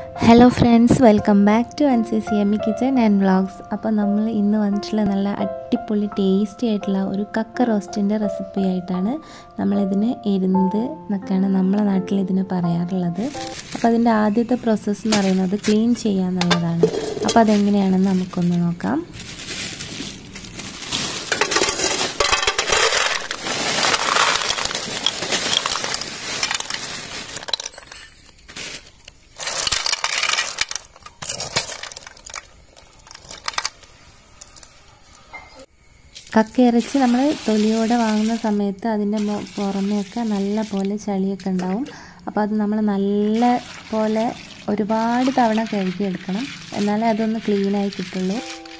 hello friends welcome back to N C C M E kitchen and vlogs അപ്പോൾ നമ്മൾ ഇന്ന് വന്നിട്ടുള്ള നല്ല അടിപൊളി ടേസ്റ്റി ആയിട്ടുള്ള ഒരു കക്ക റോസ്റ്റിൻ്റെ റെസിപ്പി ആയിട്ടാണ് നമ്മളിതിന് എരുന്ത് എന്നൊക്കെയാണ് നമ്മളെ നാട്ടിൽ ഇതിന് പറയാറുള്ളത് അപ്പോൾ അതിൻ്റെ ആദ്യത്തെ പ്രോസസ്സ് എന്ന് പറയുന്നത് ക്ലീൻ ചെയ്യുക എന്നുള്ളതാണ് അപ്പോൾ അതെങ്ങനെയാണെന്ന് നമുക്കൊന്ന് നോക്കാം കക്ക ഇറച്ചി നമ്മൾ തൊലിയോടെ വാങ്ങുന്ന സമയത്ത് അതിൻ്റെ പുറമെയൊക്കെ നല്ല പോലെ ചളിയൊക്കെ ഉണ്ടാവും അപ്പോൾ അത് നമ്മൾ നല്ല പോലെ ഒരുപാട് തവണ കഴുകിയെടുക്കണം എന്നാലേ അതൊന്ന് ക്ലീനായി കിട്ടുള്ളൂ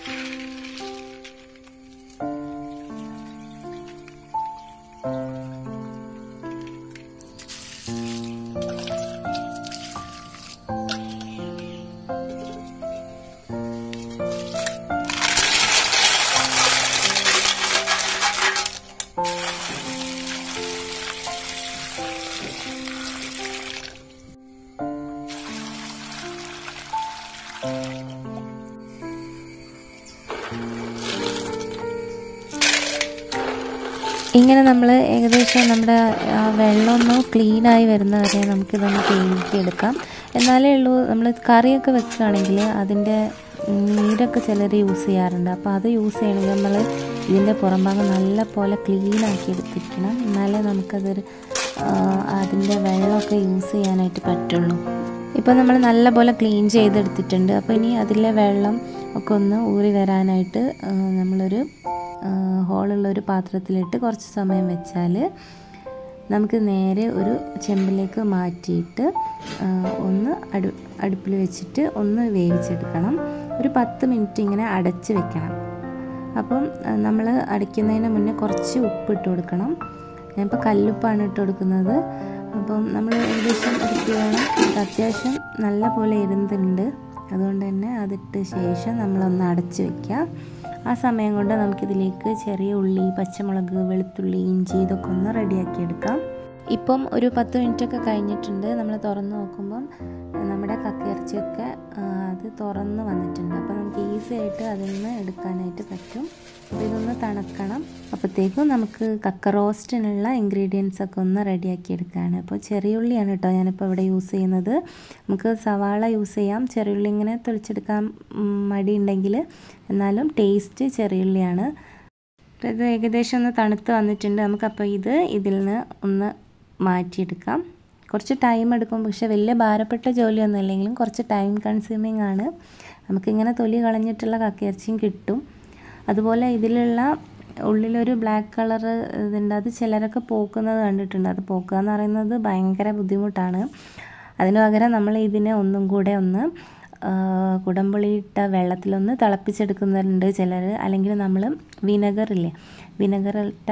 ഇങ്ങനെ നമ്മൾ ഏകദേശം നമ്മുടെ ആ വെള്ളമൊന്ന് ക്ലീനായി വരുന്ന വരെ നമുക്കിതൊന്ന് കഴുകി എടുക്കാം എന്നാലേ ഉള്ളൂ നമ്മൾ കറിയൊക്കെ വെക്കുകയാണെങ്കിൽ അതിൻ്റെ നീരൊക്കെ ചിലർ യൂസ് ചെയ്യാറുണ്ട് അപ്പോൾ അത് യൂസ് ചെയ്യണമെങ്കിൽ നമ്മൾ ഇതിൻ്റെ പുറംഭാഗം നല്ല പോലെ ക്ലീൻ ആക്കി എടുത്തിരിക്കണം എന്നാലേ നമുക്കതൊരു അതിൻ്റെ വെള്ളമൊക്കെ യൂസ് ചെയ്യാനായിട്ട് പറ്റുള്ളൂ ഇപ്പോൾ നമ്മൾ നല്ല പോലെ ക്ലീൻ ചെയ്തെടുത്തിട്ടുണ്ട് അപ്പോൾ ഇനി അതിലെ വെള്ളം ഒക്കെ ഒന്ന് ഊറി വരാനായിട്ട് നമ്മളൊരു ഹോളുള്ള ഒരു പാത്രത്തിലിട്ട് കുറച്ച് സമയം വെച്ചാൽ നമുക്ക് നേരെ ഒരു ചെമ്പിലേക്ക് മാറ്റിയിട്ട് ഒന്ന് അടു അടുപ്പിൽ വെച്ചിട്ട് ഒന്ന് വേവിച്ചെടുക്കണം ഒരു പത്ത് മിനിറ്റ് ഇങ്ങനെ അടച്ച് വെക്കണം അപ്പം നമ്മൾ അടയ്ക്കുന്നതിന് മുന്നേ കുറച്ച് ഉപ്പ് ഇട്ട് കൊടുക്കണം ഞാനിപ്പോൾ കല്ലുപ്പാണ് ഇട്ട് കൊടുക്കുന്നത് അപ്പം നമ്മൾ ഏകദേശം എടുത്ത് വേണം അത്യാവശ്യം നല്ല പോലെ ഇരുന്നുണ്ട് അതുകൊണ്ട് തന്നെ അതിട്ട് ശേഷം നമ്മളൊന്ന് അടച്ച് വെക്കുക ആ സമയം കൊണ്ട് നമുക്കിതിലേക്ക് ചെറിയ ഉള്ളി പച്ചമുളക് വെളുത്തുള്ളി ഇഞ്ചി ഇതൊക്കെ ഒന്ന് റെഡിയാക്കി എടുക്കാം ഇപ്പം ഒരു പത്ത് മിനിറ്റൊക്കെ കഴിഞ്ഞിട്ടുണ്ട് നമ്മൾ തുറന്ന് നോക്കുമ്പം നമ്മുടെ കക്കയിറച്ചിയൊക്കെ അത് തുറന്ന് വന്നിട്ടുണ്ട് അപ്പോൾ നമുക്ക് ഈസി ആയിട്ട് അതിൽ നിന്ന് എടുക്കാനായിട്ട് പറ്റും അപ്പോൾ ഇതൊന്ന് തണുക്കണം അപ്പോഴത്തേക്കും നമുക്ക് കക്ക റോസ്റ്റിനുള്ള ഇൻഗ്രീഡിയൻസ് ഒക്കെ ഒന്ന് റെഡിയാക്കി എടുക്കുകയാണ് അപ്പോൾ ചെറിയ ഉള്ളിയാണ് കേട്ടോ ഞാനിപ്പോൾ ഇവിടെ യൂസ് ചെയ്യുന്നത് നമുക്ക് സവാള യൂസ് ചെയ്യാം ചെറിയുള്ളി ഇങ്ങനെ തെളിച്ചെടുക്കാൻ മടിയുണ്ടെങ്കിൽ എന്നാലും ടേസ്റ്റ് ചെറിയുള്ളിയാണ് ഇത് ഏകദേശം ഒന്ന് തണുത്ത് വന്നിട്ടുണ്ട് നമുക്കപ്പോൾ ഇത് ഇതിൽ നിന്ന് ഒന്ന് മാറ്റിയെടുക്കാം കുറച്ച് ടൈം എടുക്കും പക്ഷേ വലിയ ഭാരപ്പെട്ട ജോലിയൊന്നും ഇല്ലെങ്കിലും കുറച്ച് ടൈം കൺസ്യൂമിങ് ആണ് നമുക്കിങ്ങനെ തൊലി കളഞ്ഞിട്ടുള്ള കക്കയിറച്ചിയും കിട്ടും അതുപോലെ ഇതിലുള്ള ഉള്ളിലൊരു ബ്ലാക്ക് കളർ ഇതുണ്ട് അത് ചിലരൊക്കെ പോക്കുന്നത് കണ്ടിട്ടുണ്ട് അത് പോക്കുക എന്ന് പറയുന്നത് ഭയങ്കര ബുദ്ധിമുട്ടാണ് അതിന് പകരം നമ്മൾ ഇതിനെ ഒന്നും കൂടെ ഒന്ന് കുടംപുളിയിട്ട വെള്ളത്തിലൊന്ന് തിളപ്പിച്ചെടുക്കുന്നുണ്ട് ചിലർ അല്ലെങ്കിൽ നമ്മൾ വിനെഗർ ഇല്ലേ വിനെഗർ ഇട്ട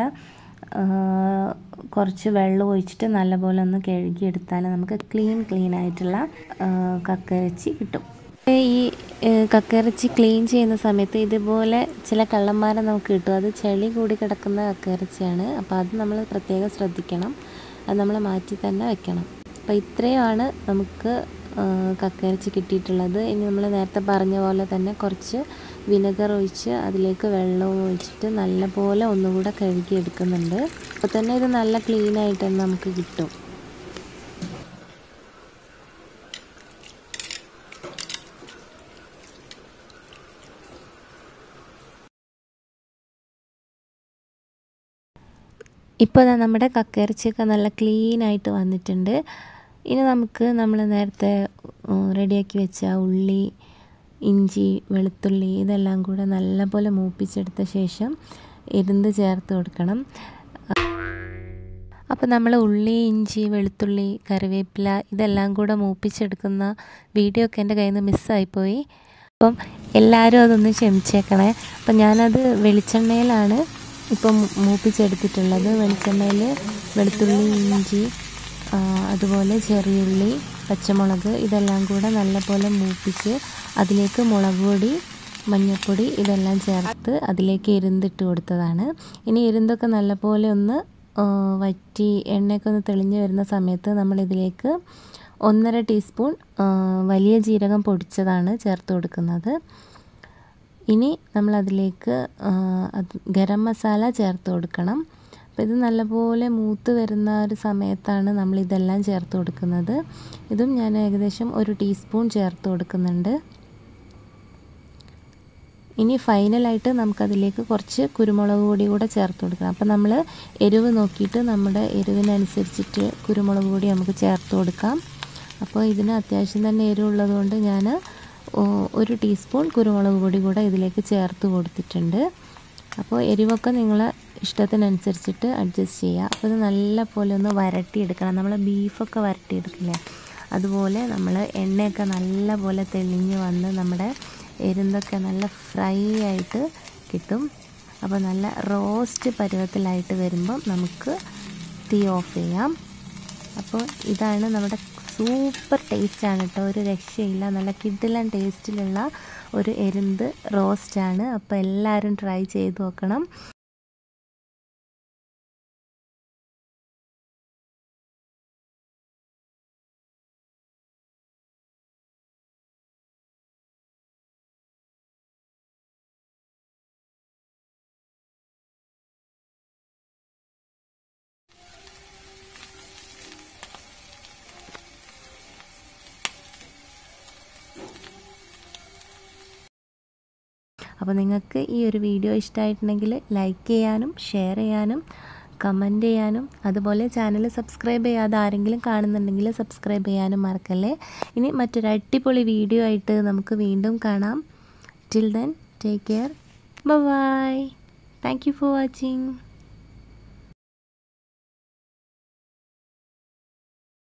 കുറച്ച് വെള്ളം ഒഴിച്ചിട്ട് നല്ലപോലെ ഒന്ന് കഴുകിയെടുത്താൽ നമുക്ക് ക്ലീൻ ക്ലീൻ ആയിട്ടുള്ള കക്കയിറച്ചി കിട്ടും ഈ കക്കയിറച്ചി ക്ലീൻ ചെയ്യുന്ന സമയത്ത് ഇതുപോലെ ചില കള്ളന്മാരെ നമുക്ക് കിട്ടും അത് ചെളി കൂടി കിടക്കുന്ന കക്കയിറച്ചിയാണ് അപ്പോൾ അത് നമ്മൾ പ്രത്യേകം ശ്രദ്ധിക്കണം അത് നമ്മൾ മാറ്റി തന്നെ വെക്കണം അപ്പോൾ ഇത്രയുമാണ് നമുക്ക് കക്കയിറച്ചി കിട്ടിയിട്ടുള്ളത് ഇനി നമ്മൾ നേരത്തെ പറഞ്ഞ പോലെ തന്നെ കുറച്ച് വിനെഗർ ഒഴിച്ച് അതിലേക്ക് വെള്ളവും ഒഴിച്ചിട്ട് നല്ല ഒന്നുകൂടെ കഴുകി എടുക്കുന്നുണ്ട് അപ്പോൾ തന്നെ ഇത് നല്ല ക്ലീൻ ആയിട്ട് തന്നെ നമുക്ക് കിട്ടും ഇപ്പോൾ നമ്മുടെ കക്കയിറച്ചിയൊക്കെ നല്ല ക്ലീൻ ആയിട്ട് വന്നിട്ടുണ്ട് ഇനി നമുക്ക് നമ്മൾ നേരത്തെ റെഡിയാക്കി വെച്ച ഉള്ളി ഇഞ്ചി വെളുത്തുള്ളി ഇതെല്ലാം കൂടെ നല്ലപോലെ മൂപ്പിച്ചെടുത്ത ശേഷം എരുന്ത് ചേർത്ത് കൊടുക്കണം അപ്പോൾ നമ്മൾ ഉള്ളി ഇഞ്ചി വെളുത്തുള്ളി കറിവേപ്പില ഇതെല്ലാം കൂടെ മൂപ്പിച്ചെടുക്കുന്ന വീഡിയോ ഒക്കെ എൻ്റെ കയ്യിൽ നിന്ന് മിസ്സായിപ്പോയി അപ്പം എല്ലാവരും അതൊന്ന് ക്ഷമിച്ചേക്കണേ അപ്പം ഞാനത് വെളിച്ചെണ്ണയിലാണ് ഇപ്പം മൂപ്പിച്ചെടുത്തിട്ടുള്ളത് വെളിച്ചെണ്ണയിൽ വെളുത്തുള്ളി ഇഞ്ചി അതുപോലെ ചെറിയുള്ളി പച്ചമുളക് ഇതെല്ലാം കൂടെ നല്ലപോലെ മൂപ്പിച്ച് അതിലേക്ക് മുളക് പൊടി മഞ്ഞൾപ്പൊടി ഇതെല്ലാം ചേർത്ത് അതിലേക്ക് എരുന്തിട്ട് കൊടുത്തതാണ് ഇനി എരുന്തൊക്കെ നല്ലപോലെ ഒന്ന് വറ്റി എണ്ണയൊക്കെ ഒന്ന് തെളിഞ്ഞ് വരുന്ന സമയത്ത് നമ്മളിതിലേക്ക് ഒന്നര ടീസ്പൂൺ വലിയ ജീരകം പൊടിച്ചതാണ് ചേർത്ത് കൊടുക്കുന്നത് ഇനി നമ്മളതിലേക്ക് ഗരം മസാല ചേർത്ത് കൊടുക്കണം അപ്പോൾ ഇത് നല്ലപോലെ മൂത്ത് വരുന്ന ഒരു സമയത്താണ് നമ്മളിതെല്ലാം ചേർത്ത് കൊടുക്കുന്നത് ഇതും ഞാൻ ഏകദേശം ഒരു ടീസ്പൂൺ ചേർത്ത് കൊടുക്കുന്നുണ്ട് ഇനി ഫൈനലായിട്ട് നമുക്കതിലേക്ക് കുറച്ച് കുരുമുളക് പൊടി കൂടെ ചേർത്ത് കൊടുക്കണം അപ്പോൾ നമ്മൾ എരിവ് നോക്കിയിട്ട് നമ്മുടെ എരിവിനനുസരിച്ചിട്ട് കുരുമുളക് പൊടി നമുക്ക് ചേർത്ത് കൊടുക്കാം അപ്പോൾ ഇതിന് അത്യാവശ്യം തന്നെ എരിവുള്ളത് കൊണ്ട് ഞാൻ ഒരു ടീസ്പൂൺ കുരുമുളക് പൊടി കൂടെ ഇതിലേക്ക് ചേർത്ത് കൊടുത്തിട്ടുണ്ട് അപ്പോൾ എരിവൊക്കെ നിങ്ങൾ ഇഷ്ടത്തിനനുസരിച്ചിട്ട് അഡ്ജസ്റ്റ് ചെയ്യുക അപ്പോൾ ഇത് നല്ല പോലെ ഒന്ന് വരട്ടിയെടുക്കണം നമ്മൾ ബീഫൊക്കെ വരട്ടിയെടുക്കില്ലേ അതുപോലെ നമ്മൾ എണ്ണയൊക്കെ നല്ല പോലെ തെളിഞ്ഞ് വന്ന് നമ്മുടെ എരുന്തൊക്കെ നല്ല ഫ്രൈ ആയിട്ട് കിട്ടും അപ്പോൾ നല്ല റോസ്റ്റ് പരുവത്തിലായിട്ട് വരുമ്പം നമുക്ക് തീ ഓഫ് ചെയ്യാം അപ്പോൾ ഇതാണ് നമ്മുടെ സൂപ്പർ ടേസ്റ്റാണ് കേട്ടോ ഒരു രക്ഷയില്ല നല്ല കിഡിലൻ ടേസ്റ്റിലുള്ള ഒരു എരുന്ത് റോസ്റ്റാണ് അപ്പോൾ എല്ലാവരും ട്രൈ ചെയ്ത് നോക്കണം അപ്പോൾ നിങ്ങൾക്ക് ഈ ഒരു വീഡിയോ ഇഷ്ടമായിട്ടുണ്ടെങ്കിൽ ലൈക്ക് ചെയ്യാനും ഷെയർ ചെയ്യാനും കമൻറ്റ് ചെയ്യാനും അതുപോലെ ചാനൽ സബ്സ്ക്രൈബ് ചെയ്യാതെ ആരെങ്കിലും കാണുന്നുണ്ടെങ്കിൽ സബ്സ്ക്രൈബ് ചെയ്യാനും മറക്കല്ലേ ഇനി മറ്റൊരു അടിപൊളി വീഡിയോ ആയിട്ട് നമുക്ക് വീണ്ടും കാണാം till then take care bye thank you for watching